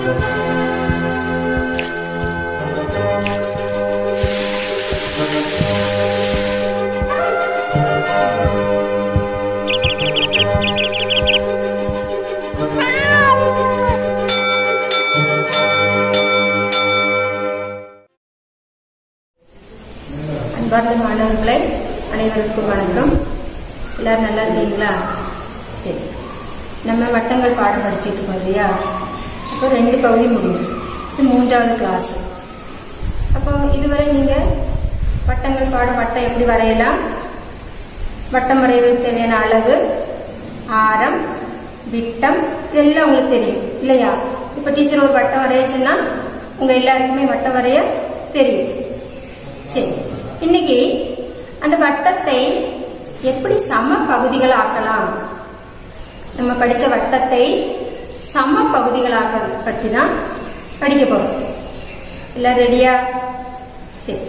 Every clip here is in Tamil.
அன்பார்ந்த மாணவர்களே அனைவருக்கும் வணக்கம் எல்லாரும் நல்லா இருக்கீங்களா சரி நம்ம வட்டங்கள் பாடம் படிச்சுட்டு இருக்கோம் இல்லையா அப்போ ரெண்டு பகுதி முடியும் இது மூன்றாவது கிளாஸ் அப்போ இதுவரை நீங்க வட்டங்கள் பாடம் வட்டம் எப்படி வரையலாம் வட்டம் வரைவதற்கு தேவையான அளவு ஆரம் விட்டம் இதெல்லாம் உங்களுக்கு தெரியும் இல்லையா இப்போ டீச்சர் ஒரு வட்டம் வரைய சொன்னா உங்க எல்லாருக்குமே வட்டம் வரைய தெரியும் சரி இன்னைக்கு அந்த வட்டத்தை எப்படி சம பகுதிகள் ஆக்கலாம் நம்ம படிச்ச வட்டத்தை சம பகுதிகளாக பற்றி தான் படிக்க போறோம் எல்லாம் ரெடியா சரி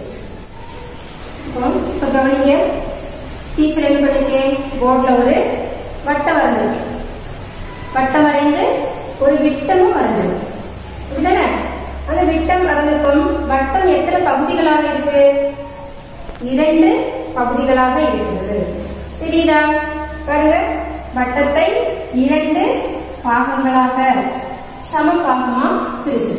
இப்போ இப்போ கவனிங்க டீச்சர் என்ன பண்ணிருக்கேன் போர்டில் ஒரு வட்டம் வரைஞ்சிருக்கேன் வட்டம் வரைந்து ஒரு விட்டமும் வரைஞ்சிருக்கேன் அப்படிதானே அந்த விட்டம் வரைஞ்சப்பம் வட்டம் எத்தனை பகுதிகளாக இருக்கு இரண்டு பகுதிகளாக இருக்கிறது தெரியுதா பாருங்க வட்டத்தை இரண்டு பாகங்களாக சம பாகமா பிரிச்சு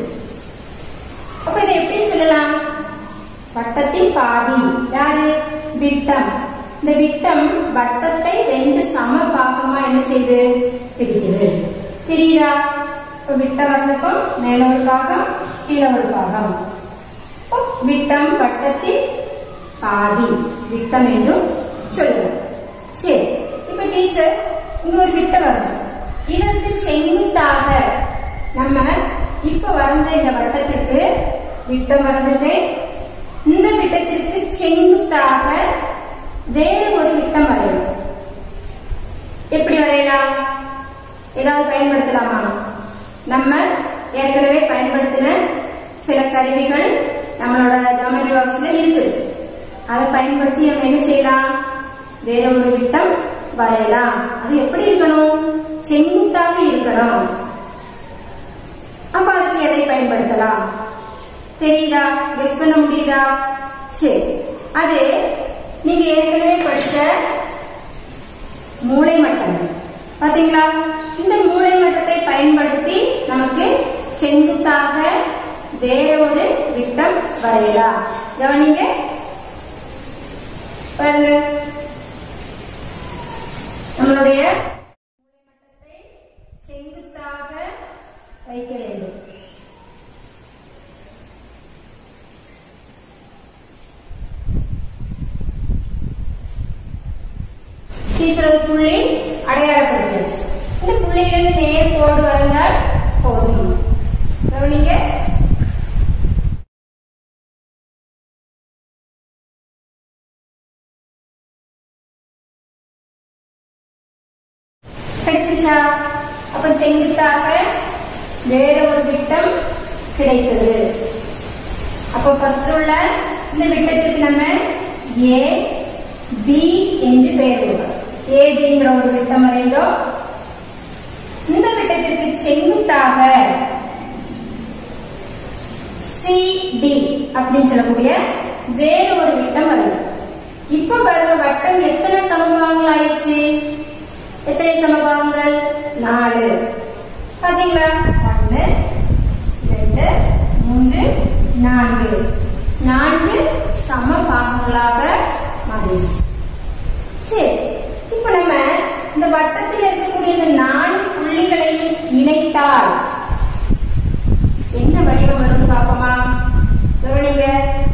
அப்ப இதை எப்படி சொல்லலாம் வட்டத்தின் பாதி யாரு விட்டம் இந்த விட்டம் வட்டத்தை ரெண்டு சம பாகமா என்ன செய்து பிரிக்குது தெரியுதா இப்ப விட்டம் வந்தப்போ மேல ஒரு பாகம் கீழே ஒரு பாகம் அப்போ விட்டம் வட்டத்தின் பாதி விட்டம் என்றும் சொல்லலாம் சரி இப்ப டீச்சர் இங்க ஒரு விட்டம் வரணும் இதற்கு செங்குத்தாக நம்ம இப்ப வரைஞ்ச இந்த வட்டத்திற்கு விட்டம் வரைஞ்சது இந்த விட்டத்திற்கு செங்குத்தாக வேறு ஒரு விட்டம் வரையணும் எப்படி வரையலாம் ஏதாவது பயன்படுத்தலாமா நம்ம ஏற்கனவே பயன்படுத்தின சில கருவிகள் நம்மளோட ஜாமெட்ரி பாக்ஸ்ல இருக்குது அதை பயன்படுத்தி நம்ம என்ன செய்யலாம் வேற ஒரு விட்டம் வரையலாம் அது எப்படி இருக்கணும் செங்குத்தாக இருக்கணும் அப்ப அதுக்கு எதை பயன்படுத்தலாம் தெரியுதா கெஸ் பண்ண முடியுதா சரி அது நீங்க ஏற்கனவே படிச்ச மூளை மட்டம் பாத்தீங்களா இந்த மூளை மட்டத்தை பயன்படுத்தி நமக்கு செங்குத்தாக வேற ஒரு விட்டம் வரையலாம் கவனிங்க பாருங்க நம்மளுடைய மூலைமட்டத்தை செங்குத்தாக வைக்க வேண்டும் டீச்சர் ஒரு புள்ளி அடையாளப்படுத்தியாச்சு இந்த புள்ளியிலிருந்து நேர் கோடு வரைந்தால் போதும் கவனிங்க கிடைச்சிருச்சா அப்ப செங்குத்தாக வேற ஒரு விட்டம் கிடைத்தது அப்போ ஃபர்ஸ்ட் உள்ள இந்த விட்டத்திற்கு நம்ம ஏ பி என்று பெயர் கொடுக்கிறோம் ஏபிங்கிற ஒரு விட்டம் வரைந்தோம் இந்த விட்டத்திற்கு செங்குத்தாக சிடி அப்படின்னு சொல்லக்கூடிய வேறு ஒரு விட்டம் வரையும் இப்ப பாருங்க வட்டம் எத்தனை சமபாகங்கள் ஆயிடுச்சு எத்தனை சமபாகங்கள் நாலு பாத்தீங்களா ஒன்னு ரெண்டு மூன்று நான்கு நான்கு சமபாகங்களாக மாறிடுச்சு சரி இப்ப நம்ம இந்த வட்டத்தில் இருக்கக்கூடிய இந்த நாலு புள்ளிகளையும் இணைத்தால் என்ன வடிவம் வரும்னு பார்ப்போமா கவனிங்க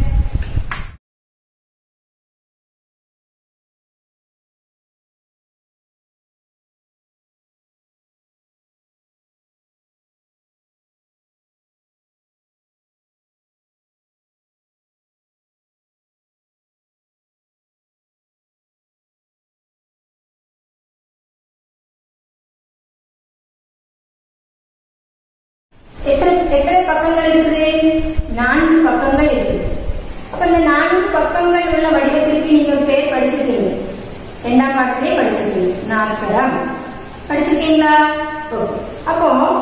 எத்தனை எத்தனை பக்கங்கள் இருக்குது நான்கு பக்கங்கள் இருக்குது அப்ப இந்த நான்கு பக்கங்கள் உள்ள வடிவத்திற்கு நீங்க ஒரு பேர் படிச்சிருக்கீங்க இரண்டாம் பாடத்திலே படிச்சிருக்கீங்க நாற்கரம் படிச்சிருக்கீங்களா ஓகே அப்போ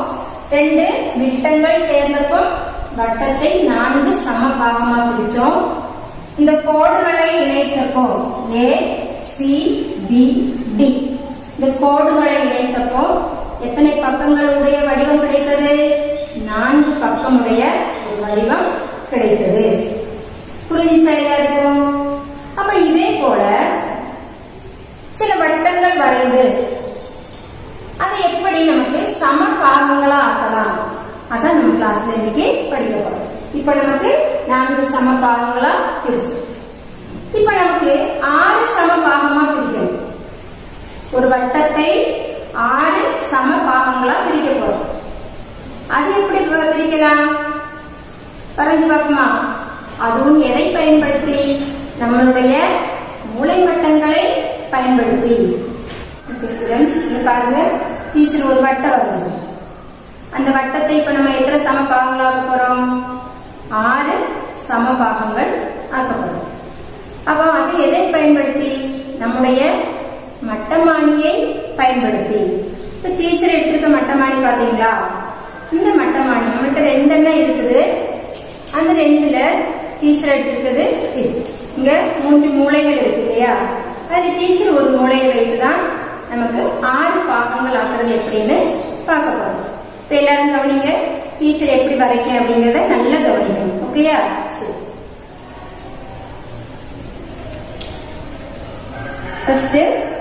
ரெண்டு விட்டங்கள் சேர்ந்தப்போ வட்டத்தை நான்கு சம பாகமா பிரிச்சோம் இந்த கோடுகளை இணைத்தப்போ ஏ சி பி டி இந்த கோடுகளை இணைத்தப்போ எத்தனை பக்கங்களுடைய வடிவம் கிடைத்தது நான்கு பக்கமுடைய ஒரு வடிவம் கிடைத்தது புரிஞ்சுச்சா எல்லாருக்கும் அப்ப இதே போல சில வட்டங்கள் வரைந்து அதை எப்படி நமக்கு சம பாகங்களா ஆக்கலாம் அதான் நம்ம கிளாஸ்ல இன்னைக்கு படிக்க போறோம் இப்ப நமக்கு நான்கு சம பாகங்களா பிரிச்சு இப்ப நமக்கு ஆறு சம பாகமா பிரிக்கணும் ஒரு வட்டத்தை ஆறு சம பாகங்களா பிரிக்க போறோம் அது எப்படி ப- பிரிக்கலாம் வரைஞ்சு பார்ப்போமா அதுவும் எதை பயன்படுத்தி நம்மளுடைய மூளை வட்டங்களை பயன்படுத்தி ஓகே ஸ்டூடெண்ட்ஸ் இங்க பாருங்க டீச்சர் ஒரு வட்டம் வருது அந்த வட்டத்தை இப்ப நம்ம எத்தனை சம பாகங்களாக போறோம் ஆறு சம பாகங்கள் ஆக்க போறோம் அப்போ அது எதை பயன்படுத்தி நம்முடைய மட்டமானியை பயன்படுத்தி இப்ப டீச்சர் எடுத்திருக்க மட்டமானி பாத்தீங்களா இந்த மட்டமானி நம்மகிட்ட ரெண்டெண்ணம் இருக்குது அந்த ரெண்டுல டீச்சர் எடுத்திருக்கிறது இது இங்க மூன்று மூளைகள் இருக்கு இல்லையா அதுல டீச்சர் ஒரு மூளையை வைத்துதான் நமக்கு ஆறு பாகங்கள் ஆக்குறது எப்படின்னு பார்க்க போறோம் இப்ப எல்லாரும் கவனிங்க டீச்சர் எப்படி வரைக்க அப்படிங்கறத நல்லா கவனிக்கணும் ஓகேயா சரி ஃபர்ஸ்ட்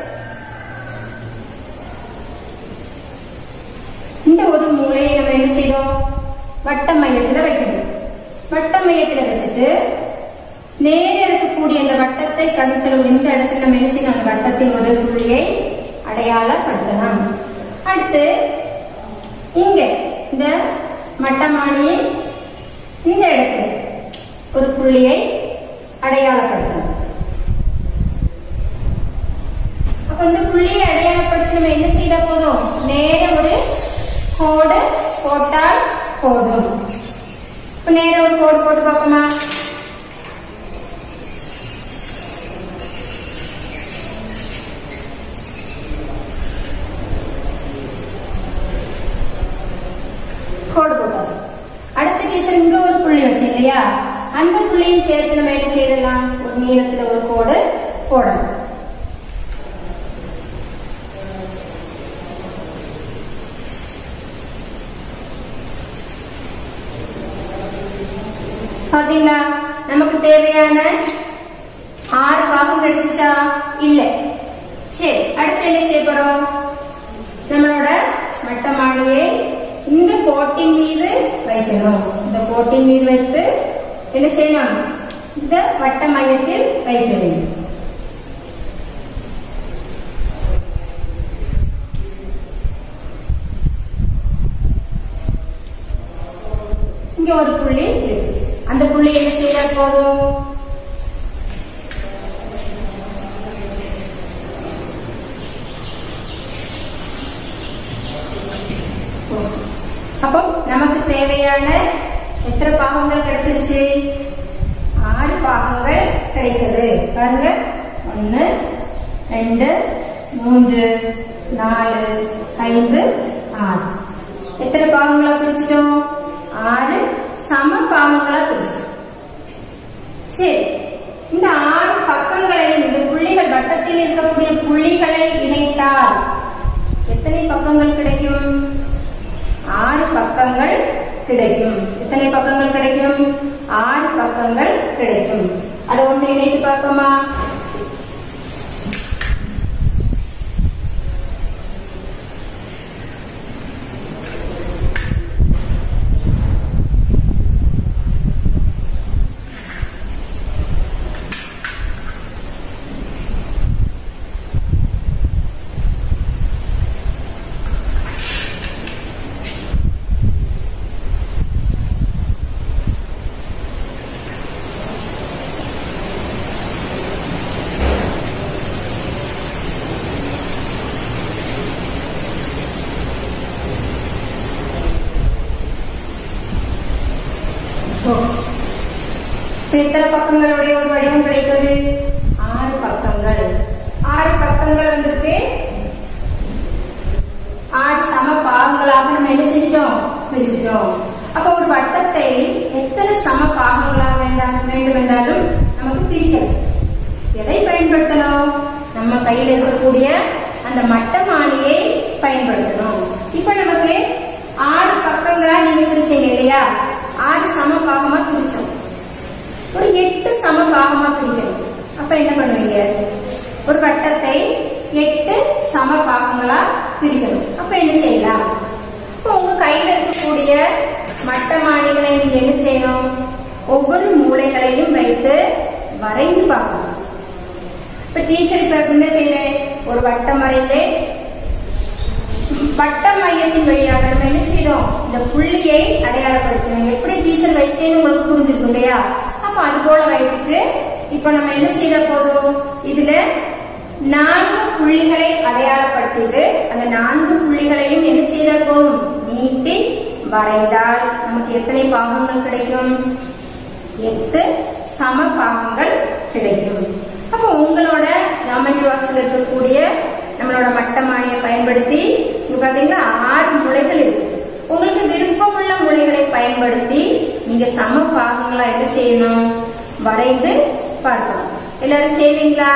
இந்த ஒரு மூலையை நம்ம என்ன செய்தோம் வட்ட மையத்துல வைக்கணும் வட்ட மையத்துல வச்சுட்டு நேர இருக்கக்கூடிய இந்த வட்டத்தை கடைசியில் இந்த இடத்துல நம்ம என்ன செய்யணும் அந்த வட்டத்தின் ஒரு புள்ளியை அடையாளப்படுத்தலாம் அடுத்து இங்க இந்த மட்டமானியை இந்த இடத்துல ஒரு புள்ளியை அடையாளப்படுத்தலாம் அப்ப இந்த புள்ளியை அடையாளப்படுத்தி நம்ம என்ன செய்தா போதும் நேர ஒரு கோடு போட்டால் போதும் இப்ப நேர ஒரு கோடு போட்டு பார்ப்போமா கோடு போட்டாச்சு அடுத்த டீச்சர் இங்க ஒரு புள்ளி வச்சு இல்லையா அந்த புள்ளியும் சேர்த்து நம்ம என்ன செய்யலாம் ஒரு நீளத்துல ஒரு கோடு போடணும் பாத்தீங்களா நமக்கு தேவையான ஆறு பாகம் கிடைச்சிச்சா இல்ல சரி அடுத்து என்ன செய்ய போறோம் நம்மளோட மட்டமாடியை இந்த கோட்டின் மீது வைக்கணும் இந்த கோட்டின் மீது வைத்து என்ன செய்யணும் இந்த வட்ட மையத்தில் வைக்க வேண்டும் இங்க ஒரு புள்ளி இருக்கு அந்த புள்ளி என்ன செய்தா போதும் அப்போ நமக்கு தேவையான எத்தனை பாகங்கள் கிடைச்சிருச்சு ஆறு பாகங்கள் கிடைத்தது பாருங்க ஒன்னு ரெண்டு மூன்று நாலு ஐந்து ஆறு எத்தனை பாகங்களா பிரிச்சிட்டோம் ஆறு சம பாகங்களா பிரிச்சிட்டோம் சரி இந்த ஆறு பக்கங்களையும் இந்த புள்ளிகள் வட்டத்தில் இருக்கக்கூடிய புள்ளிகளை இணைத்தால் எத்தனை பக்கங்கள் கிடைக்கும் ஆறு பக்கங்கள் கிடைக்கும் எத்தனை பக்கங்கள் கிடைக்கும் ஆறு பக்கங்கள் கிடைக்கும் அதை ஒண்ணு இணைத்து பார்ப்போமா ஓ. இப்ப எத்தனை பக்கங்களுடைய ஒரு வடிவம் கிடைத்தது ஆறு பக்கங்கள் ஆறு பக்கங்கள் வந்திருக்கு ஆறு சம பாகங்களாக நம்ம என்ன செஞ்சிட்டோம் பிரிச்சிட்டோம் அப்ப ஒரு வட்டத்தை எத்தனை சம பாகங்களாக வேண்டாம் வேண்டும் என்றாலும் நமக்கு பிரிக்கலாம் எதை பயன்படுத்தணும் நம்ம கையில் இருக்கக்கூடிய அந்த மட்டமானியை பயன்படுத்தணும் இப்ப நமக்கு ஆறு பக்கங்களா நீங்க பிரிச்சீங்க இல்லையா ஆறு சம பாகமா பிரிச்சோம் ஒரு எட்டு சம பாகமா பிரிக்கணும் அப்ப என்ன பண்ணுவீங்க ஒரு வட்டத்தை எட்டு சம பாகங்களா பிரிக்கணும் அப்ப என்ன செய்யலாம் இப்போ உங்க கையில இருக்கக்கூடிய மட்டமானிகளை நீங்க என்ன செய்யணும் ஒவ்வொரு மூலைகளையும் வைத்து வரைந்து பார்க்கணும் இப்ப டீச்சர் இப்ப என்ன செய்யறேன் ஒரு வட்டம் வரைந்தேன் வட்ட மையத்தின் வழியாக நம்ம என்ன செய்தோம் இந்த புள்ளியை அடையாளப்படுத்தணும் எப்படி டீச்சர் வைச்சேன்னு உங்களுக்கு புரிஞ்சிருக்கும் இல்லையா அப்ப அது போல வைத்துட்டு இப்ப நம்ம என்ன செய்த போதும் இதுல நான்கு புள்ளிகளை அடையாளப்படுத்திட்டு அந்த நான்கு புள்ளிகளையும் என்ன செய்தால் போதும் நீட்டி வரைந்தால் நமக்கு எத்தனை பாகங்கள் கிடைக்கும் எட்டு சம பாகங்கள் கிடைக்கும் அப்போ உங்களோட ஜாமெட்ரி பாக்ஸ்ல இருக்கக்கூடிய நம்மளோட மட்டமானியை பயன்படுத்தி இங்க பாத்தீங்கன்னா ஆறு முளைகள் இருக்கு உங்களுக்கு விருப்பமுள்ள முளைகளை பயன்படுத்தி நீங்க சம பாகங்களா என்ன செய்யணும் வரைந்து பார்க்கணும் எல்லாரும் செய்வீங்களா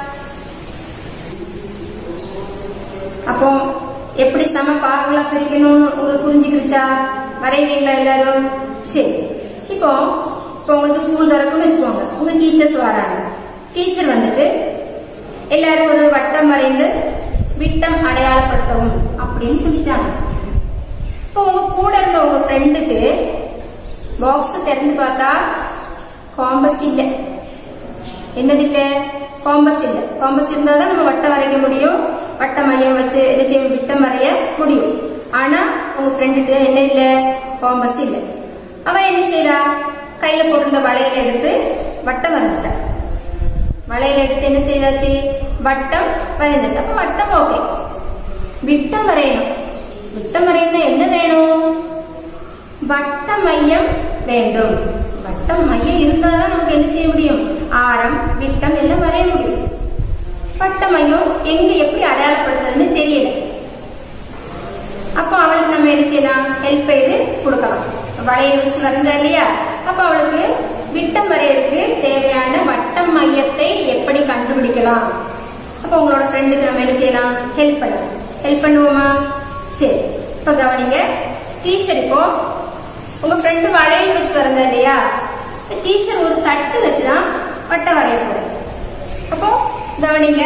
அப்போ எப்படி சம பாகங்களா பிரிக்கணும்னு உங்களுக்கு புரிஞ்சுக்கிச்சா வரைவீங்களா எல்லாரும் சரி இப்போ இப்போ உங்களுக்கு ஸ்கூல் திறக்கும்னு வச்சுக்கோங்க உங்க டீச்சர்ஸ் வராங்க டீச்சர் வந்துட்டு எல்லாரும் ஒரு வட்டம் வரைந்து விட்டம் அடையாளப்படுத்தவும் அப்படின்னு சொல்லிட்டாங்க இப்போ உங்க கூட இருந்த உங்க ஃப்ரெண்டுக்கு பாக்ஸ் திறந்து பார்த்தா காம்பஸ் இல்ல என்னது இல்ல காம்பஸ் இல்ல காம்பஸ் இருந்தா தான் நம்ம வட்டம் வரைய முடியும் வட்ட மையம் வச்சு என்ன செய்ய விட்டம் வரைய முடியும் ஆனா உங்க ஃப்ரெண்டுக்கு என்ன இல்ல காம்பஸ் இல்ல அவன் என்ன செய்யறா கையில போட்டிருந்த வளையல எடுத்து வட்டம் வரைஞ்சிட்டான் வளையல் எடுத்து என்ன செய்தாச்சு வட்டம் வரைஞ்சாச்சு அப்ப வட்டம் ஓகே விட்டம் வரையணும் விட்டம் வரையணும்னா என்ன வேணும் வட்ட மையம் வேண்டும் வட்டம் மையம் இருந்தாதான் நமக்கு என்ன செய்ய முடியும் ஆரம் விட்டம் எல்லாம் வரைய முடியும் வட்ட மையம் எங்க எப்படி அடையாளப்படுத்துறதுன்னு தெரியல அப்ப அவளுக்கு நம்ம என்ன செய்யலாம் ஹெல்ப் செய்து கொடுக்கலாம் வளையல் வச்சு வரைஞ்சா இல்லையா அப்ப அவளுக்கு விட்டம் வரையறதுக்கு தேவையான வட்டம் மையத்தை எப்படி கண்டுபிடிக்கலாம் அப்ப உங்களோட ஃப்ரெண்டுக்கு நம்ம என்ன செய்யலாம் ஹெல்ப் பண்ணலாம் ஹெல்ப் பண்ணுவோமா சரி இப்ப கவனிங்க டீச்சர் இப்போ உங்க ஃப்ரெண்டு வளையல் வச்சு வரைஞ்சா இல்லையா டீச்சர் ஒரு தட்டு வச்சுதான் வட்டம் வரைய போறேன் அப்போ கவனிங்க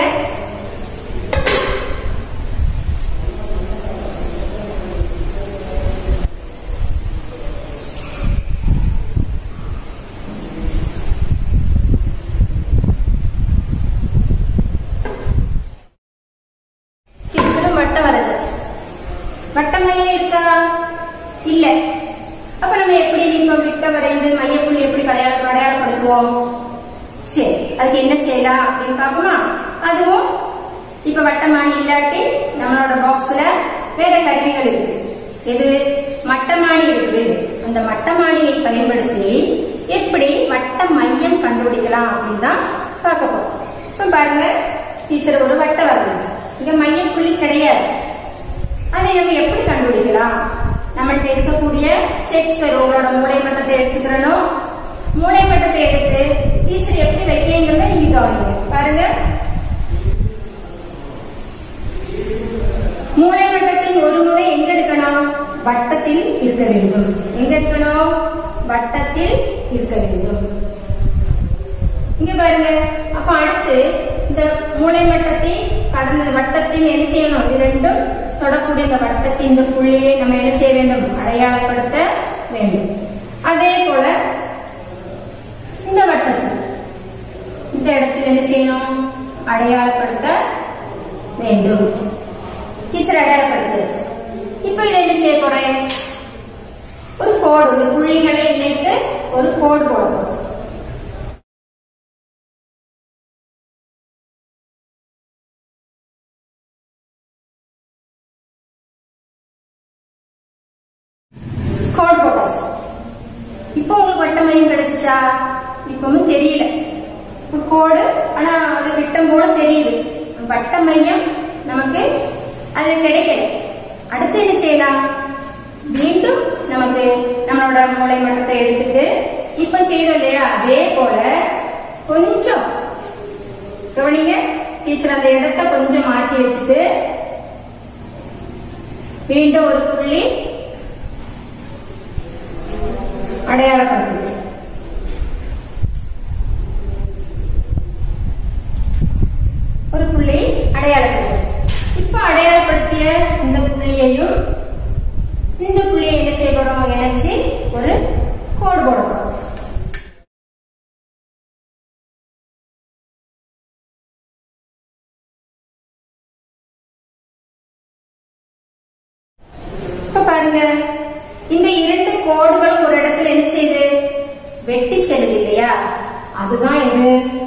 டீச்சரும் வட்டம் வரைஞ்சாச்சு வட்ட மையம் இருக்கா இல்ல அப்ப நம்ம எப்படி இப்ப விட்ட வரைந்து மையப்புள்ளி எப்படி அடையாள அடையாளப்படுத்துவோம் சரி அதுக்கு என்ன செய்யலாம் அப்படின்னு பார்ப்போமா அதுவும் இப்ப வட்டமானி இல்லாட்டி நம்மளோட பாக்ஸ்ல வேற கருவிகள் இருக்கு எது மட்டமானி இருக்குது அந்த மட்டமானியை பயன்படுத்தி எப்படி வட்ட மையம் கண்டுபிடிக்கலாம் அப்படின்னு தான் பார்க்க போறோம் இப்ப பாருங்க டீச்சர் ஒரு வட்ட வரைஞ்சாச்சு இங்க மையப்புள்ளி கிடையாது அதை நம்ம எப்படி கண்டுபிடிக்கலாம் நம்மகிட்ட இருக்கக்கூடிய ஷேக்ஸ்பியர் உங்களோட மூளை மட்டத்தை எடுத்துக்கிறனோ மூளை மட்டத்தை எடுத்து டீச்சர் எப்படி வைக்கங்கிறத நீங்க கவனிங்க பாருங்க மூளை மட்டத்தின் ஒரு முறை எங்க இருக்கணும் வட்டத்தில் இருக்க வேண்டும் எங்க இருக்கணும் வட்டத்தில் இருக்க வேண்டும் இங்க பாருங்க அப்ப அடுத்து இந்த மூளை மட்டத்தை கடந்த வட்டத்தில் என்ன செய்யணும் இது ரெண்டும் தொடக்கூடிய இந்த வட்டத்தின் இந்த புள்ளியை நம்ம என்ன செய்ய வேண்டும் அடையாளப்படுத்த வேண்டும் அதே போல இந்த வட்டத்தில் இந்த இடத்தில் என்ன செய்யணும் அடையாளப்படுத்த வேண்டும் டீச்சர் அடையாளப்படுத்தியாச்சு இப்போ இதை என்ன செய்ய போறேன் ஒரு கோடு இந்த புள்ளிகளை இணைத்து ஒரு கோடு போட போறோம் கோடு போட்டாச்சு இப்போ உங்களுக்கு வட்ட மையம் கிடைச்சிச்சா இப்பவும் தெரியல ஒரு கோடு ஆனா அது விட்டம் போல தெரியுது வட்ட மையம் நமக்கு அது கிடைக்கல அடுத்து என்ன செய்யலாம் மீண்டும் நமக்கு நம்மளோட மூளை மட்டத்தை எடுத்துட்டு இப்ப செய்யறோம் இல்லையா அதே போல கொஞ்சம் கவனிங்க டீச்சர் அந்த இடத்த கொஞ்சம் மாத்தி வச்சுட்டு மீண்டும் ஒரு புள்ளி அடையாளப்படுத்துங்க ஒரு புள்ளி அடையாளப்படுத்துங்க இப்ப அடையாளப்படுத்திய இந்த புள்ளியையும் இந்த புள்ளியை என்ன செய்ய போறோம் இணைச்சு ஒரு கோடு போட போறோம் இப்ப பாருங்க இந்த இரண்டு கோடுகள் ஒரு இடத்துல என்ன செய்யுது வெட்டி செல்லுது இல்லையா அதுதான் இது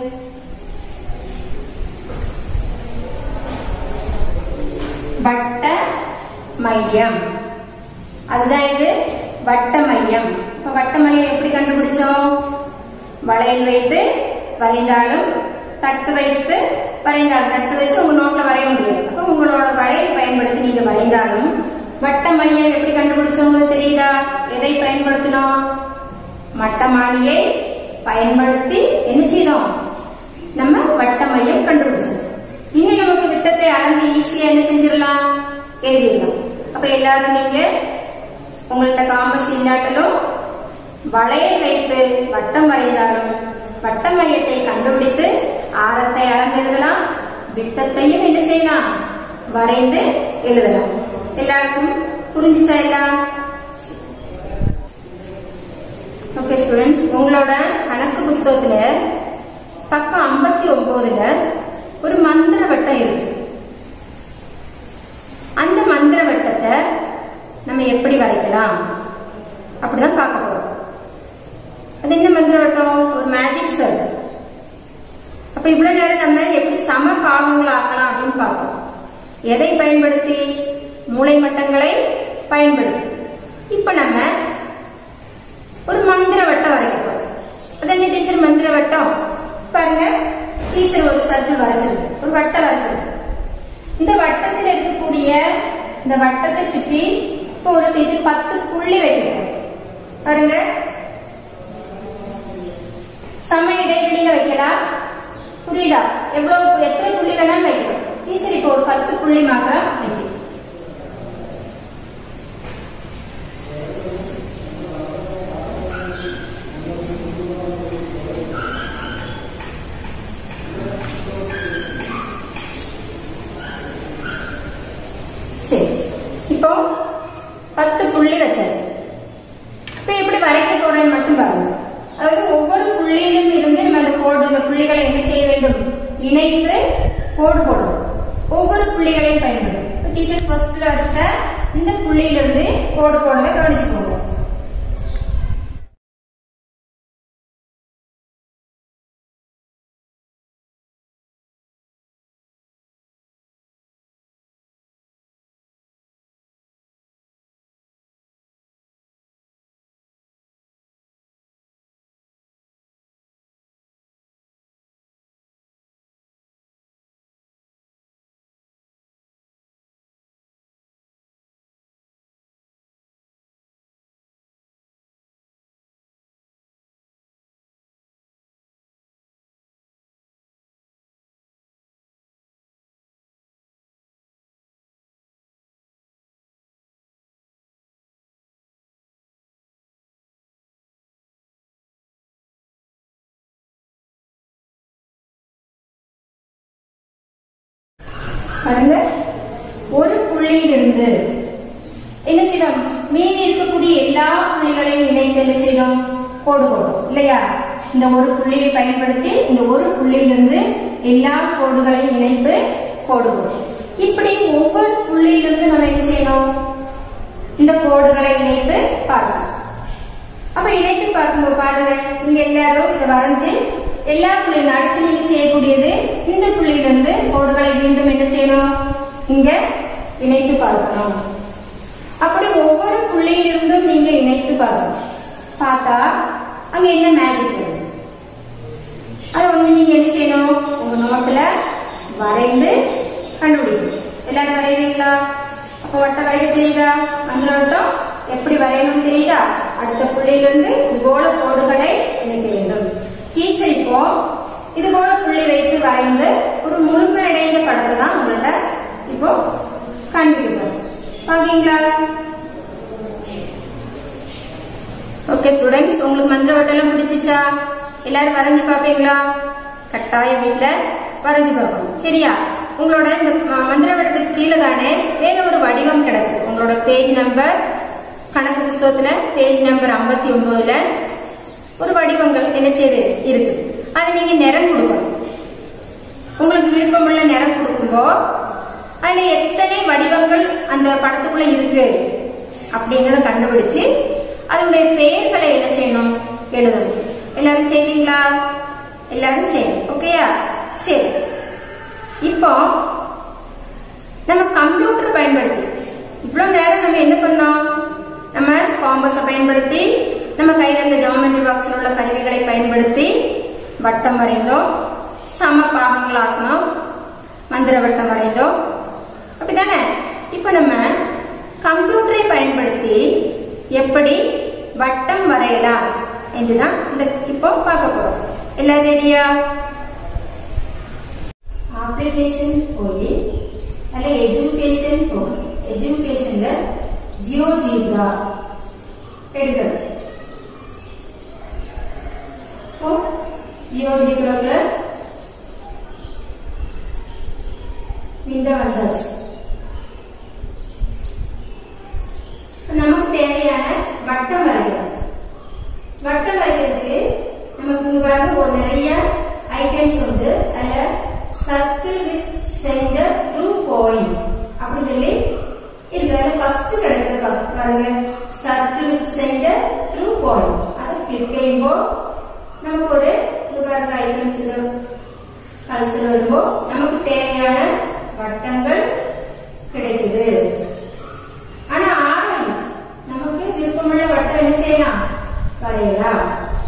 வட்ட மையம் அதுதான் இது வட்ட மையம் இப்ப வட்ட மையம் எப்படி கண்டுபிடிச்சோம் வளையல் வைத்து வரைந்தாலும் தட்டு வைத்து வரைந்தாலும் தட்டு வச்சு உங்க நோட்ல வரைய முடியாது அப்ப உங்களோட வளையல் பயன்படுத்தி நீங்க வரைந்தாலும் வட்ட மையம் எப்படி கண்டுபிடிச்சோங்க தெரியுதா எதை பயன்படுத்தினோம் மட்டமானியை பயன்படுத்தி என்ன செய்தோம் நம்ம வட்ட மையம் கண்டுபிடிச்சாச்சு இனி நமக்கு விட்டத்தை அளந்து ஈஸியா என்ன செஞ்சிடலாம் எழுதிடலாம் அப்ப எல்லாரும் நீங்க உங்கள்ட்ட காம்பஸ் இல்லாட்டலும் வளையல் வைத்து வட்டம் வரைந்தாலும் வட்ட மையத்தை கண்டுபிடித்து ஆரத்தை அளந்து எழுதலாம் விட்டத்தையும் என்ன செய்யலாம் வரைந்து எழுதலாம் எல்லாருக்கும் புரிஞ்சுச்சா எல்லாம் ஓகே ஸ்டூடெண்ட்ஸ் உங்களோட கணக்கு புஸ்தகத்துல பக்கம் ஐம்பத்தி ஒன்பதுல ஒரு மந்திர வட்டம் இருக்கு அந்த மந்திர வட்டத்தை நம்ம எப்படி வரைக்கலாம் அப்படிதான் பார்க்க போறோம் அது என்ன மந்திர வட்டம் ஒரு மேஜிக் சர்க்கிள் அப்ப இவ்வளவு நேரம் நம்ம எப்படி சம பாகங்கள் ஆக்கலாம் அப்படின்னு பார்த்தோம் எதை பயன்படுத்தி மூளை மட்டங்களை பயன்படுத்தி இப்ப நம்ம ஒரு மந்திர வட்டம் வரைக்க போறோம் அது என்ன டீச்சர் மந்திர வட்டம் பாருங்க டீச்சர் ஒரு சர்க்கிள் வரைச்சிருக்கு ஒரு வட்டம் வரைச்சிருக்கு இந்த வட்டத்தில் இருக்கக்கூடிய இந்த வட்டத்தை சுற்றி இப்போ ஒரு டீச்சர் பத்து புள்ளி வைக்கிறோம் பாருங்க சம இடைவெளியில வைக்கலாம் புரியுதா எவ்வளவு எத்தனை புள்ளி வேணாலும் வைக்கலாம் டீச்சர் இப்போ ஒரு பத்து புள்ளி மாத்திரம் வைக்கிறோம் சரி இப்போ பத்து புள்ளி வச்சாச்சு இப்ப எப்படி வரைக்க போறேன்னு மட்டும் பாருங்க அதாவது ஒவ்வொரு புள்ளியிலும் இருந்து நம்ம அந்த கோடு இந்த புள்ளிகளை என்ன செய்ய வேண்டும் இணைத்து கோடு போடணும் ஒவ்வொரு புள்ளிகளையும் பயன்படும் டீச்சர் ஃபர்ஸ்ட்ல வச்ச இந்த புள்ளியிலிருந்து கோடு போடுறதை கவனிச்சுக்கோங்க பாருங்க ஒரு புள்ளியிலிருந்து என்ன செய்யலாம் மீதி இருக்கக்கூடிய எல்லா புள்ளிகளையும் இணைத்து என்ன செய்யணும் கோடு போடும் இல்லையா இந்த ஒரு புள்ளியை பயன்படுத்தி இந்த ஒரு புள்ளியிலிருந்து எல்லா கோடுகளையும் இணைத்து கோடு போடும் இப்படி ஒவ்வொரு புள்ளியிலிருந்து நம்ம என்ன செய்யணும் இந்த கோடுகளை இணைத்து பார்க்கணும் அப்ப இணைத்து பார்க்கும்போது பாருங்க நீங்க எல்லாரும் இதை வரைஞ்சு எல்லா புள்ளியும் அடுத்து நீங்க செய்யக்கூடியது இந்த புள்ளியிலிருந்து கோடுகளை மீண்டும் என்ன செய்யணும் இங்க இணைத்து பார்க்கணும் அப்படி ஒவ்வொரு புள்ளியிலிருந்தும் நீங்க இணைத்து பார்க்கணும் பார்த்தா அங்க என்ன மேஜிக் வருது அதை ஒண்ணு நீங்க என்ன செய்யணும் உங்க நோட்டுல வரைந்து கண்டுபிடிக்கணும் எல்லாரும் வரைவீங்களா அப்ப வட்ட வரைக்க தெரியுதா மந்திரவட்டம் எப்படி வரையணும் தெரியுதா அடுத்த புள்ளியிலிருந்து இது போல கோடுகளை இணைக்க வேண்டும் டீச்சர் இப்போ இது போல புள்ளி வைத்து வரைந்து ஒரு முழுமையடைந்த படத்தை தான் உங்கள்ட்ட இப்போ காண்பிக்கிறோம் பாக்கீங்களா ஓகே ஸ்டூடெண்ட்ஸ் உங்களுக்கு மந்திரவட்டம் எல்லாம் பிடிச்சிச்சா எல்லாரும் வரைஞ்சு பாப்பீங்களா கட்டாயம் வீட்ல வரைஞ்சு பார்க்கணும் சரியா உங்களோட இந்த ம- மந்திரவட்டத்துக்கு கீழே தானே வேற ஒரு வடிவம் கிடக்கு உங்களோட பேஜ் நம்பர் கணக்கு புஸ்தகத்துல பேஜ் நம்பர் 59 ஒன்பதுல ஒரு வடிவங்கள் என்ன செய்யுது இருக்கு அது நீங்க நிறம் கொடுக்கணும் உங்களுக்கு விருப்பமுள்ள நிறம் கொடுக்கும்போ அதுல எத்தனை வடிவங்கள் அந்த படத்துக்குள்ள இருக்கு அப்படிங்கறத கண்டுபிடிச்சு அதனுடைய பெயர்களை என்ன செய்யணும் எழுதணும் எல்லாரும் செய்வீங்களா எல்லாரும் செய்யணும் ஓகேயா சரி இப்போ நம்ம கம்ப்யூட்டர் பயன்படுத்தி இவ்வளவு நேரம் நம்ம என்ன பண்ணோம் நம்ம காம்பஸை பயன்படுத்தி நம்ம கையில இந்த ஜாமெட்ரி பாக்ஸில் உள்ள கருவிகளை பயன்படுத்தி வட்டம் வரைந்தோம் சம பாகங்களாக்கணும் மந்திர வட்டம் வரைந்தோம் அப்படிதானே இப்ப நம்ம கம்ப்யூட்டரை பயன்படுத்தி எப்படி வட்டம் வரையலாம் என்றுதான் இந்த இப்போ பார்க்க போறோம் எல்லாரும் ரெடியா அப்ளிகேஷன் போய் அல்ல எஜுகேஷன் போய் எஜுகேஷன்ல ஜியோஜீப்ரா எடுக்கிறது இப்போ ஜியோஜீப்ரால இந்த வந்தாச்சு நமக்கு தேவையான வட்டம் வரைகிறோம் வட்டம் வரைகிறதுக்கு நமக்கு இங்க பாருங்க ஒரு நிறைய ஐட்டம்ஸ் உண்டு அதுல circle with centre through point அப்படின்னு சொல்லி இதுல ஃபர்ஸ்ட் கிடைக்கிறது பா- பாருங்க circle with centre through point அதை கிளிக் செய்யும்போது நமக்கு ஒரு இங்க பாருங்க ஐட்டம்ஸ் இது கல்சர் வரும்போது நமக்கு தேவையான வட்டங்கள் கிடைக்குது ஆனா ஆரம் நமக்கு விருப்பமுள்ள வட்டம் என்ன செய்யலாம் வரையலாம்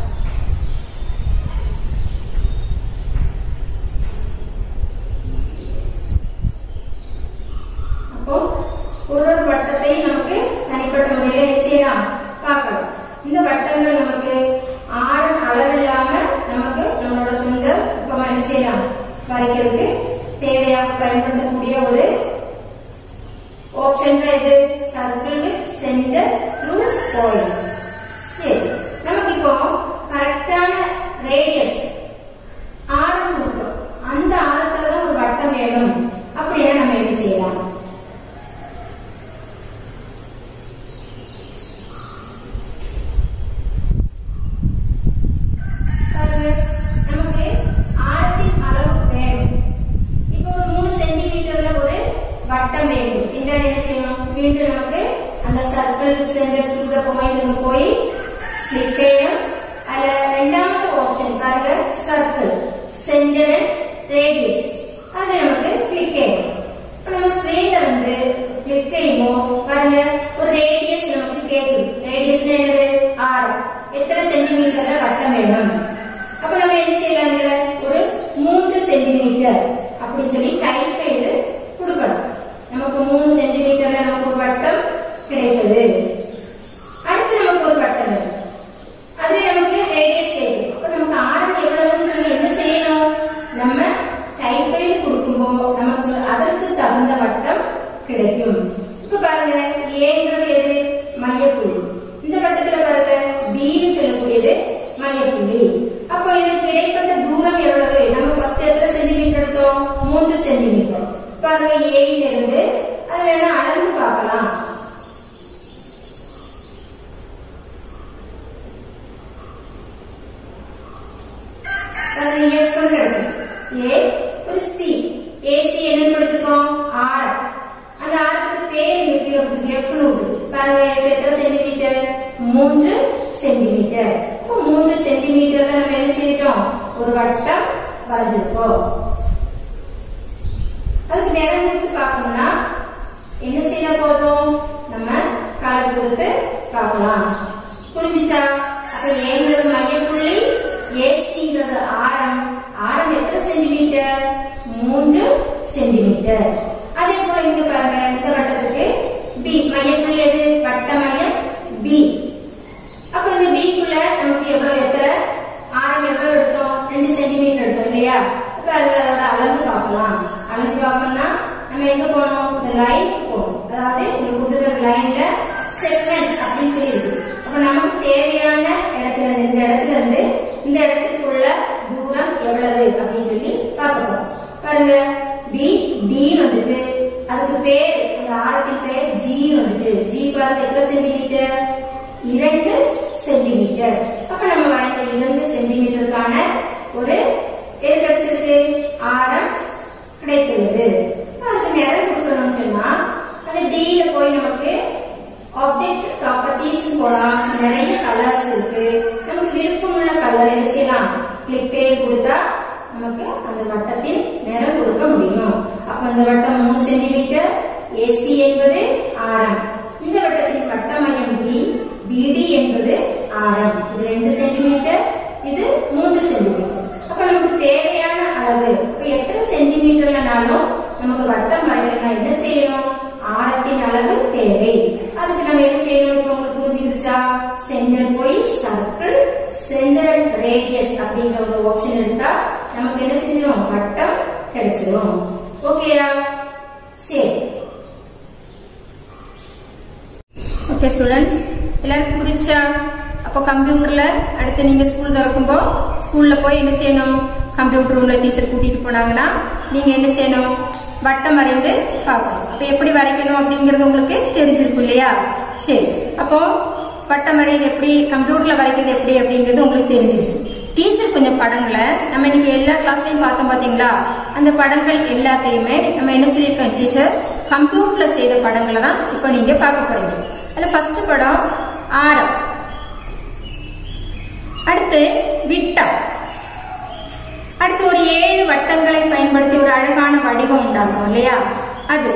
அப்போ ஒரு ஒரு வட்டத்தை நமக்கு தனிப்பட்ட முறையில என்ன செய்யலாம் பார்க்கலாம் இந்த வட்டங்கள் நமக்கு ஆரம் அளவில்லாம நமக்கு நம்மளோட சொந்த பக்கமா என்ன செய்யலாம் வரைக்கிறதுக்கு தேவையாக பயன்படுத்தக்கூடிய ஒரு ஆப்ஷன் தான் இது circle with centre through point சரி நமக்கு இப்போ கரெக்டான ரேடியஸ் ஆரம் கொடுக்கிறோம் அந்த ஆரத்துல தான் ஒரு வட்டம் வேணும் அப்படின்னா நம்ம என்ன செய்யலாம் பாருங்க, நமக்கு ஆரத்தின் அளவு வேணும் இப்போ ஒரு மூணு சென்டிமீட்டர்ல ஒரு வட்டம் வேண்டும் என்றால் என்ன செய்யணும் மீண்டும் நமக்கு அந்த circle centre to the point இங்க போய் கிளிக் செய்யணும் அதுல ரெண்டாவது ஆப்ஷன் பாருங்க சர்க்கிள் சென்டர் அண்ட் ரேடியஸ் அது நமக்கு கிளிக் செய்யணும் இப்போ நம்ம ஸ்கிரீன்ல வந்து கிளிக் செய்யும்போது பாருங்க ஒரு ரேடியஸ் நமக்கு கேட்குது ரேடியஸ் என்னது ஆறு எத்தனை சென்டிமீட்டர்ல வட்டம் வேணும் அப்ப நம்ம என்ன செய்யலாங்க ஒரு மூன்று சென்டிமீட்டர் அப்படின்னு சொல்லி டைப் செய்து கொடுக்கணும் நமக்கு மூணு சென்டிமீட்டர்ல நமக்கு ஒரு வட்டம் கிடைக்குது அடுத்து நமக்கு ஒரு வட்டம் வேணும் அது நமக்கு ரேடியஸ் கேட்குது அப்ப நமக்கு ஆரம் எவ்வளவுன்னு சொல்லி என்ன செய்யணும் நம்ம டைப் செய்து கொடுக்கும்போது நமக்கு அதற்கு தகுந்த வட்டம் கிடைக்கும் இப்ப பாருங்க ஏங்கிறது எது மையப்புள்ளி இந்த வட்டத்துல பாருங்க பின்னு சொல்லக்கூடியது மையப்புள்ளி அப்போ இதுக்கு இடைப்பட்ட தூரம் எவ்வளவு நம்ம ஃபர்ஸ்ட் எத்தனை சென்டிமீட்டர் எடுத்தோம் மூன்று சென்டிமீட்டர் பாருங்க ஏல இருந்து அது வேணா அளந்து பார்க்கலாம் அது F ன்னு கிடைச்சது. A ஒரு C. AC என்னன்னு படிச்சிருக்கோம்? ஆரம். அந்த ஆரத்துக்கு பேர் இங்க கீழே கொடுத்திருக்கு. F ன்னு கொடுத்திருக்கு. பாருங்க F எத்தனை சென்டிமீட்டர்? மூன்று சென்டிமீட்டர். அப்போ மூன்று சென்டிமீட்டர்ல நம்ம என்ன செய்யிட்டோம்? ஒரு வட்டம் வரைஞ்சிருக்கோம். அதுக்கு நேரம் கொடுத்து பார்க்கணும்னா என்ன செய்ய போதும் நம்ம கலர் கொடுத்து பார்க்கலாம் புரிஞ்சுச்சா அப்ப ஏங்கிறது மையப்புள்ளி ஏசிங்கிறது ஆரம் ஆரம் எத்தனை சென்டிமீட்டர் மூன்று சென்டிமீட்டர் அதே போல இங்க பாருங்க இந்த வட்டத்துக்கு பி மைய அப்ப நமக்கு தேவையான இடத்துல இருந்து இந்த இடத்துல இருந்து இந்த இடத்துக்குள்ள தூரம் எவ்வளவு அப்படின்னு சொல்லி பார்க்கணும் பாருங்க பி டி வந்துட்டு அதுக்கு பேர் இந்த ஆரத்தின் பேர் ஜி வந்துட்டு ஜி பாருங்க எத்தனை சென்டிமீட்டர் இரண்டு சென்டிமீட்டர் அப்ப நம்ம வரைந்த இரண்டு சென்டிமீட்டருக்கான ஒரு எது கிடைச்சிருக்கு ஆரம் கிடைத்துள்ளது அதுக்கு நிறம் கொடுக்கணும்னு சொன்னா அந்த டில போய் நமக்கு ஆப்ஜெக்ட் ப்ராப்பர்ட்டிஸ் போலாம் நிறைய கலர்ஸ் இருக்கு நமக்கு விருப்பமுள்ள கலர் என்ன செய்யலாம் கிளிக் கொடுத்தா நமக்கு அந்த வட்டத்தில் நிறம் கொடுக்க முடியும் அப்ப அந்த வட்டம் மூணு சென்டிமீட்டர் ஏசி என்பது ஆரம் இந்த வட்டத்தின் வட்ட மையம் பி பிடி என்பது ஆரம் இது ரெண்டு சென்டிமீட்டர் இது மூன்று சென்டிமீட்டர் அப்ப நமக்கு தேவையான அளவு இப்ப எத்தனை சென்டிமீட்டர்லனாலும் நமக்கு வட்டம் வரையணும்னா என்ன செய்யணும் ஆரத்தின் அளவு தேவை அதுக்கு நம்ம என்ன செய்யணும் இப்ப உங்களுக்கு புரிஞ்சுக்கிடுச்சா சென்டர் போய் சர்க்கிள் சென்டர் அண்ட் ரேடியஸ் அப்படிங்கிற ஒரு ஆப்ஷன் எடுத்தா நமக்கு என்ன செஞ்சிடும் வட்டம் கிடைச்சிடும் ஓகேயா சரி ஓகே ஸ்டூடெண்ட்ஸ் எல்லாருக்கும் புரிஞ்சா அப்போ கம்ப்யூட்டர்ல அடுத்து நீங்க ஸ்கூல் திறக்கும்போ ஸ்கூல்ல போய் என்ன செய்யணும் கம்ப்யூட்டர் ரூம்ல டீச்சர் கூட்டிட்டு போனாங்கன்னா நீங்க என்ன செய்யணும் வட்டம் வரைந்து பார்க்கணும் அப்ப எப்படி வரைக்கணும் அப்படிங்கறது உங்களுக்கு தெரிஞ்சிருக்கும் இல்லையா சரி அப்போ வட்டம் வரைகிறது எப்படி கம்ப்யூட்டர்ல வரைக்கிறது எப்படி அப்படிங்கிறது உங்களுக்கு தெரிஞ்சிருச்சு டீச்சர் கொஞ்சம் படங்களை நம்ம இன்னைக்கு எல்லா கிளாஸ்லயும் பார்த்தோம் பாத்தீங்களா அந்த படங்கள் எல்லாத்தையுமே நம்ம என்ன சொல்லியிருக்கோம் டீச்சர் கம்ப்யூட்டர்ல செய்த படங்களை தான் இப்போ நீங்க பார்க்க போறீங்க அதுல ஃபர்ஸ்ட் படம் ஆரம் அடுத்து விட்டம் அடுத்து ஒரு ஏழு வட்டங்களை பயன்படுத்தி ஒரு அழகான வடிவம் உண்டாகும் இல்லையா அது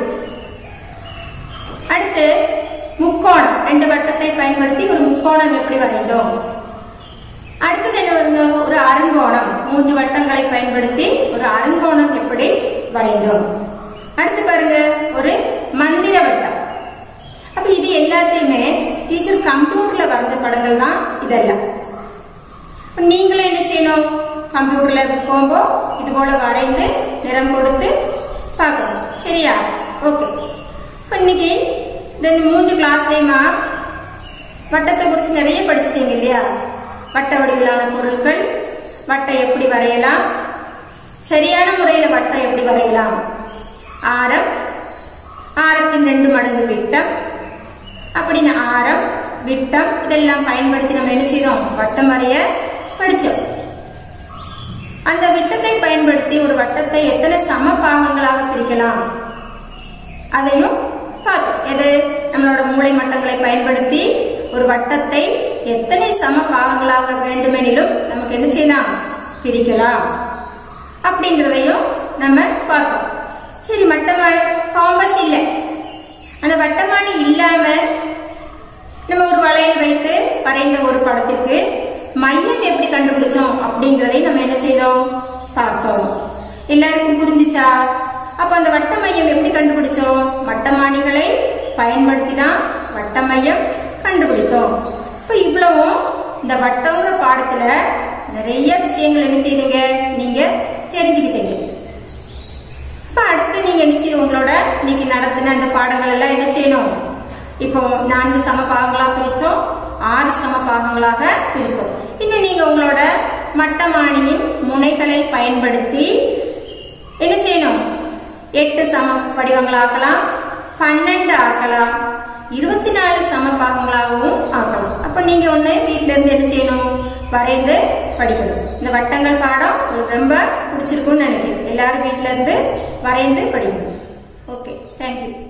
அடுத்து முக்கோணம் ரெண்டு வட்டத்தை பயன்படுத்தி ஒரு முக்கோணம் எப்படி வரைந்தோம் அடுத்தது என்ன வருங்க ஒரு அருங்கோணம் மூன்று வட்டங்களை பயன்படுத்தி ஒரு அருங்கோணம் எப்படி வரைந்தோம் அடுத்து பாருங்க ஒரு மந்திர வட்டம் அப்ப இது எல்லாத்தையுமே டீச்சர் கம்ப்யூட்டர்ல வரைஞ்ச படங்கள் தான் இதெல்லாம் அப்ப நீங்களும் என்ன செய்யணும் கம்ப்யூட்டர்ல போகும்போ இது போல வரைந்து நிறம் கொடுத்து பார்க்கணும் சரியா ஓகே இப்ப இன்னைக்கு இந்த மூன்று கிளாஸ்லயுமா வட்டத்தை குறித்து நிறைய படிச்சிட்டீங்க இல்லையா வட்ட வடிவிலான பொருட்கள் வட்டை எப்படி வரையலாம் சரியான முறையில வட்டம் எப்படி வரையலாம் ஆரம் ஆரத்தின் ரெண்டு மடங்கு விட்டம் அப்படின்னு ஆரம் விட்டம் இதெல்லாம் பயன்படுத்தி நம்ம என்ன செய்தோம் வட்டம் வரைய படிச்சோம் அந்த விட்டத்தை பயன்படுத்தி ஒரு வட்டத்தை எத்தனை சம பாகங்களாக பிரிக்கலாம் அதையும் பார்த்தோம் எது நம்மளோட மூளை மட்டங்களை பயன்படுத்தி ஒரு வட்டத்தை எத்தனை சம பாகங்களாக வேண்டுமெனிலும் நமக்கு என்ன செய்யலாம் பிரிக்கலாம் அப்படிங்கிறதையும் நம்ம பார்த்தோம் சரி மட்டமா காம்பஸ் இல்லை அந்த வட்டமானி இல்லாம நம்ம ஒரு வளையல் வைத்து வரைந்த ஒரு படத்திற்கு மையம் எப்படி கண்டுபிடிச்சோம் அப்படிங்கறதை நம்ம என்ன செய்தோம் பார்த்தோம் எல்லாருக்கும் புரிஞ்சுச்சா அப்ப அந்த வட்ட மையம் எப்படி கண்டுபிடிச்சோம் வட்டமானிகளை பயன்படுத்தி தான் வட்ட மையம் கண்டுபிடித்தோம் இப்ப இவ்வளவும் இந்த வட்டங்கிற பாடத்துல நிறைய விஷயங்கள் என்ன செய்தீங்க நீங்க தெரிஞ்சுக்கிட்டீங்க இப்ப அடுத்து நீங்க என்ன செய்யணும் உங்களோட இன்னைக்கு நடத்தின அந்த பாடங்கள் எல்லாம் என்ன செய்யணும் இப்போ நான்கு சம பாகங்களா பிரிச்சோம் ஆறு சம பாகங்களாக பிரித்தோம் இன்னும் நீங்க உங்களோட மட்டமானியின் முனைகளை பயன்படுத்தி என்ன செய்யணும் எட்டு சம வடிவங்களாக்கலாம் பன்னெண்டு ஆக்கலாம் இருபத்தி நாலு சம பாகங்களாகவும் ஆக்கலாம் அப்ப நீங்க ஒண்ணு வீட்ல இருந்து என்ன செய்யணும் வரைந்து படிக்கணும் இந்த வட்டங்கள் பாடம் உங்களுக்கு ரொம்ப பிடிச்சிருக்கும்னு நினைக்கிறேன் எல்லாரும் வீட்ல இருந்து வரைந்து படிக்கணும் ஓகே தேங்க்யூ